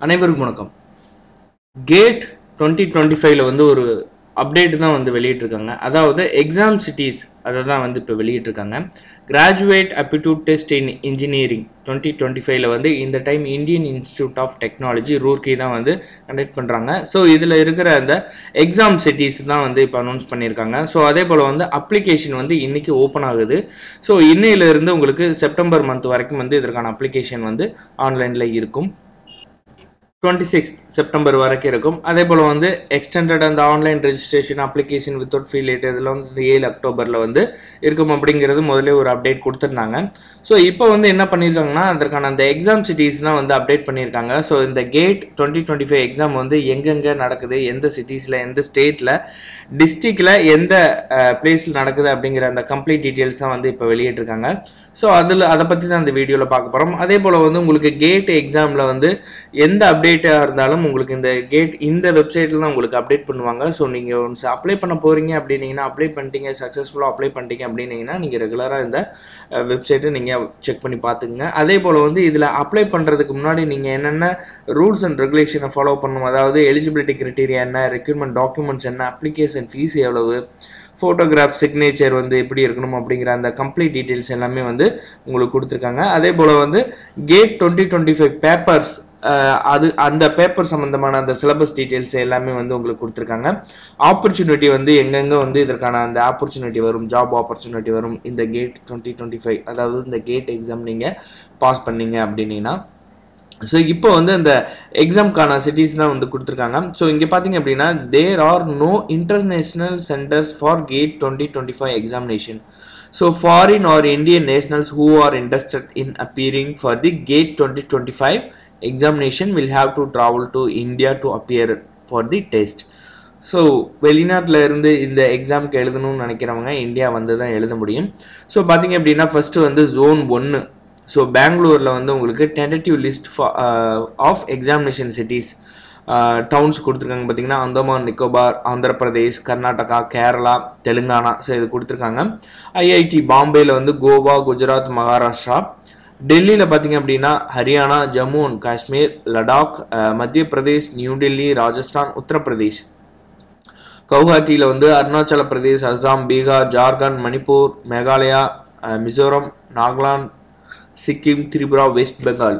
அனைவருக்கும் வணக்கம் gate twenty twenty ஃபைவ்ல வந்து ஒரு அப்டேட் தான் வந்து வெளியிட்டிருக்காங்க அதாவது எக்ஸாம் சிட்டிஸ் அதை தான் வந்து இப்போ வெளியிட்டிருக்காங்க graduate aptitude test in engineering twenty twenty ஃபைவ்ல வந்து இந்த time Indian institute of technology Roorkee தான் வந்து கண்டக்ட் பண்ணுறாங்க ஸோ இதில் இருக்கிற அந்த எக்ஸாம் சிட்டிஸ் தான் வந்து இப்போ அனௌன்ஸ் பண்ணியிருக்காங்க ஸோ அதே போல் வந்து அப்ளிகேஷன் வந்து இன்னைக்கு ஓப்பன் ஆகுது ஸோ இன்னையிலிருந்து உங்களுக்கு செப்டம்பர் மந்த் வரைக்கும் வந்து இதற்கான அப்ளிகேஷன் வந்து ஆன்லைனில் இருக்கும் டுவெண்ட்டி சிக்ஸ்த் செப்டம்பர் வரைக்கும் இருக்கும் அதே போல் வந்து எக்ஸ்டெண்டட் அந்த online registration application without fee late இதெல்லாம் வந்து ஏழு அக்டோபரில் வந்து இருக்கும் அப்படிங்கிறது முதல்ல ஒரு அப்டேட் கொடுத்துருந்தாங்க ஸோ இப்போ வந்து என்ன பண்ணியிருக்காங்கன்னா அதற்கான அந்த எக்ஸாம் சிட்டிஸ் தான் வந்து அப்டேட் பண்ணியிருக்காங்க ஸோ இந்த GATE twenty twenty five exam வந்து எங்கெங்கே நடக்குது எந்த சிட்டிஸில் எந்த ஸ்டேட்டில் டிஸ்ட்ரிக்டில் எந்த பிளேஸில் நடக்குது அப்படிங்கிற அந்த கம்ப்ளீட் டீட்டெயில்ஸ் தான் வந்து இப்போ வெளியிட்டிருக்காங்க ஸோ அதில் அதை பற்றி தான் இந்த வீடியோவில் பார்க்க போகிறோம் அதே போல் வந்து உங்களுக்கு கேட் எக்ஸாமில் வந்து எந்த அப்டேட்டாக இருந்தாலும் உங்களுக்கு இந்த கேட் இந்த வெப்சைட்டில் தான் உங்களுக்கு அப்டேட் பண்ணுவாங்க ஸோ நீங்கள் ஒன்ஸ் அப்ளை பண்ண போகிறீங்க அப்படின்னீங்கன்னா அப்ளை பண்ணிட்டீங்க சக்ஸஸ்ஃபுல்லாக அப்ளை பண்ணிட்டீங்க அப்படின்னீங்கன்னா நீங்கள் ரெகுலராக இந்த வெப்சைட்டை நீங்கள் செக் பண்ணி பார்த்துக்குங்க அதே போல் வந்து இதில் அப்ளை பண்ணுறதுக்கு முன்னாடி நீங்கள் என்னென்ன ரூல்ஸ் அண்ட் ரெகுலேஷனை ஃபாலோ பண்ணணும் அதாவது எலிஜிபிலிட்டி கிரைட்டீரியா என்ன ரெக்யூர்மெண்ட் டாக்குமெண்ட்ஸ் என்ன அப்ளிகேஷன் ஃபீஸ் எவ்வளவு ஃபோட்டோகிராஃப் சிக்னேச்சர் வந்து எப்படி இருக்கணும் அப்படிங்கிற அந்த கம்ப்ளீட் டீட்டெயில்ஸ் எல்லாமே வந்து உங்களுக்கு கொடுத்துருக்காங்க அதே போல் வந்து GATE twenty twenty five papers அது அந்த பேப்பர் சம்மந்தமான அந்த சிலபஸ் டீட்டெயில்ஸ் எல்லாமே வந்து உங்களுக்கு கொடுத்துருக்காங்க ஆப்பர்ச்சுனிட்டி வந்து எங்கெங்கே வந்து இதற்கான அந்த ஆப்பர்ச்சுனிட்டி வரும் ஜாப் ஆப்பர்ச்சுனிட்டி வரும் இந்த கேட் டுவெண்ட்டி டுவெண்ட்டி ஃபைவ் அதாவது இந்த கேட் எக்ஸாம் நீங்கள் பாஸ் பண்ணீங்க அப்படின்னீங்கன்னா ஸோ இப்போ வந்து இந்த எக்ஸாம்க்கான சிட்டிஸ் தான் வந்து கொடுத்துருக்காங்க ஸோ இங்கே பார்த்தீங்க அப்படின்னா there are no international centres for GATE twenty twenty five examination so foreign or Indian nationals who are interested in appearing for the GATE twenty twenty five examination will have to travel to India to appear for the test so வெளிநாட்டில் இருந்து இந்த எக்ஸாமுக்கு எழுதணும்னு நினைக்கிறவங்க India வந்து தான் எழுத முடியும் ஸோ பார்த்தீங்க அப்படின்னா ஃபஸ்ட்டு வந்து ஜோன் ஒன்று ஸோ பெங்களூரில் வந்து உங்களுக்கு tentative list of examination cities towns கொடுத்துருக்காங்க பார்த்தீங்கன்னா அந்தமான் நிக்கோபார் ஆந்திர பிரதேஷ் கர்நாடகா கேரளா தெலுங்கானா ஸோ இது கொடுத்துருக்காங்க ஐஐடி பாம்பேயில் வந்து கோவா குஜராத் மகாராஷ்டிரா டெல்லியில் பார்த்தீங்க அப்படின்னா ஹரியானா ஜம்மு அண்ட் காஷ்மீர் லடாக் மத்திய பிரதேஷ் நியூ டெல்லி ராஜஸ்தான் உத்தரப்பிரதேஷ் கவுஹாத்தியில் வந்து அருணாச்சல பிரதேஷ் அஸ்ஸாம் பீகார் ஜார்க்கண்ட் மணிப்பூர் மேகாலயா மிசோரம் நாகாலாந்து சிக்கிம் திரிபுரா வெஸ்ட் பெங்கால்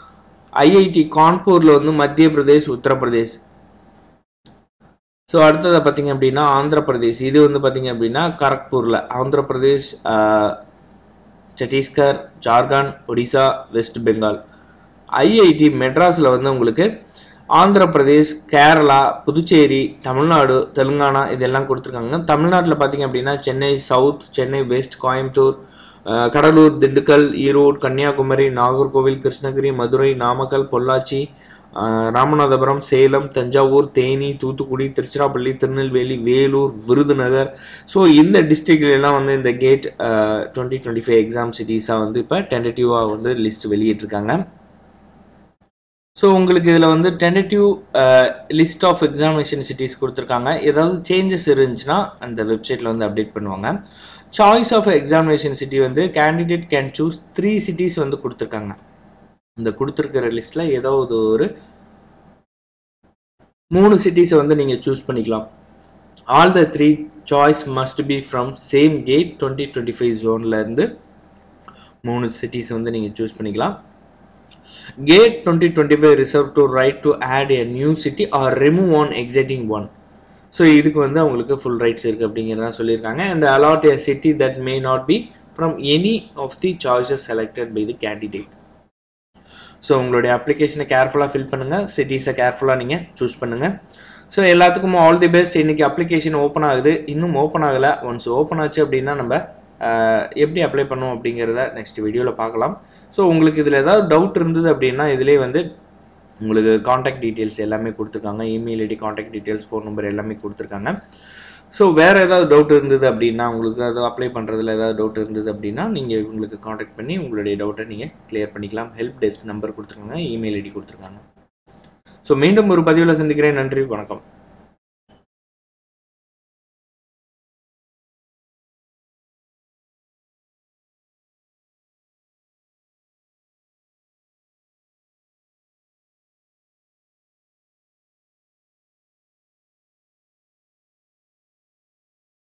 ஐஐடி கான்பூரில் வந்து மத்திய பிரதேஷ் உத்தரப்பிரதேஷ் ஸோ அடுத்ததை பார்த்தீங்க அப்படின்னா ஆந்திர பிரதேஷ் இது வந்து பார்த்தீங்க அப்படின்னா கரக்பூரில் ஆந்திர பிரதேஷ் சத்தீஸ்கர் ஜார்க்கண்ட் ஒடிசா வெஸ்ட் பெங்கால் ஐஐடி மெட்ராஸில் வந்து உங்களுக்கு ஆந்திர பிரதேஷ் கேரளா புதுச்சேரி தமிழ்நாடு தெலுங்கானா இதெல்லாம் கொடுத்துருக்காங்க தமிழ்நாட்டில் பார்த்தீங்க அப்படின்னா Chennai south Chennai west Coimbatore Cuddalore Dindigul Erode Kanyakumari Nagercoil Krishnagiri Madurai Namakkal Pollachi Ramanathapuram Salem Thanjavur Theni Thoothukudi Tiruchirappalli Tirunelveli Vellore Virudhunagar so இந்த டிஸ்ட்ரிக்ட்லாம் வந்து இந்த GATE twenty twenty five exam சிட்டிஸாக வந்து இப்போ டென்டேட்டிவாக வந்து லிஸ்ட் வெளியிட்டிருக்காங்க ஸோ உங்களுக்கு இதில் வந்து tentative list of examination cities கொடுத்துருக்காங்க ஏதாவது சேஞ்சஸ் இருந்துச்சுன்னா அந்த வெப்சைட்டில் வந்து அப்டேட் பண்ணுவாங்க சாய்ஸ் ஆஃப் எக்ஸாமினேஷன் சிட்டி வந்து candidate can choose three cities வந்து கொடுத்துருக்காங்க இந்த கொடுத்துருக்கிற லிஸ்ட்ல ஏதாவது ஒரு மூணு சிட்டிஸை வந்து நீங்கள் சூஸ் பண்ணிக்கலாம் all the three choice must be from same GATE twenty twenty five ஜோன்ல இருந்து மூணு சிட்டிஸ் வந்து நீங்கள் சூஸ் பண்ணிக்கலாம் GATE twenty twenty five reserve to right to add a new city or remove one exciting one so இதுக்கு வந்து அவங்களுக்கு full rights இருக்குது அப்படிங்கிறத சொல்லியிருக்காங்க and allot a city that may not be from any of the choices selected by the candidate so உங்களுடைய அப்ளிகேஷனை கேர்ஃபுல்லாக fill பண்ணுங்கள் சிட்டிஸை கேர்ஃபுல்லாக நீங்கள் சூஸ் பண்ணுங்கள் ஸோ எல்லாத்துக்கும் ஆல் தி பெஸ்ட் இன்றைக்கி அப்ளிகேஷன் ஓப்பன் ஆகுது இன்னும் ஓப்பன் ஆகலை ஒன்ஸ் ஓப்பன் ஆச்சு அப்படின்னா நம்ம எப்படி அப்ளை பண்ணுவோம் அப்படிங்கிறத நெக்ஸ்ட் வீடியோவில் பார்க்கலாம் ஸோ உங்களுக்கு இதில் ஏதாவது டவுட் இருந்தது அப்படின்னா இதிலே வந்து உங்களுக்கு காண்டாக்ட் டீட்டெயில்ஸ் எல்லாமே கொடுத்துருக்காங்க email ID contact details phone number எல்லாமே கொடுத்துருக்காங்க ஸோ வேறு ஏதாவது டவுட் இருந்தது அப்படின்னா உங்களுக்கு அது அப்ளை பண்ணுறதுல ஏதாவது டவுட் இருந்தது அப்படின்னா நீங்கள் உங்களுக்கு காண்டாக்ட் பண்ணி உங்களுடைய டவுட்டை நீங்கள் கிளியர் பண்ணிக்கலாம் ஹெல்ப் டெஸ்க் நம்பர் கொடுத்துருக்காங்க இமெயில் ஐடி கொடுத்துருக்காங்க ஸோ மீண்டும் ஒரு பதிவில் சந்திக்கிறேன் நன்றி வணக்கம்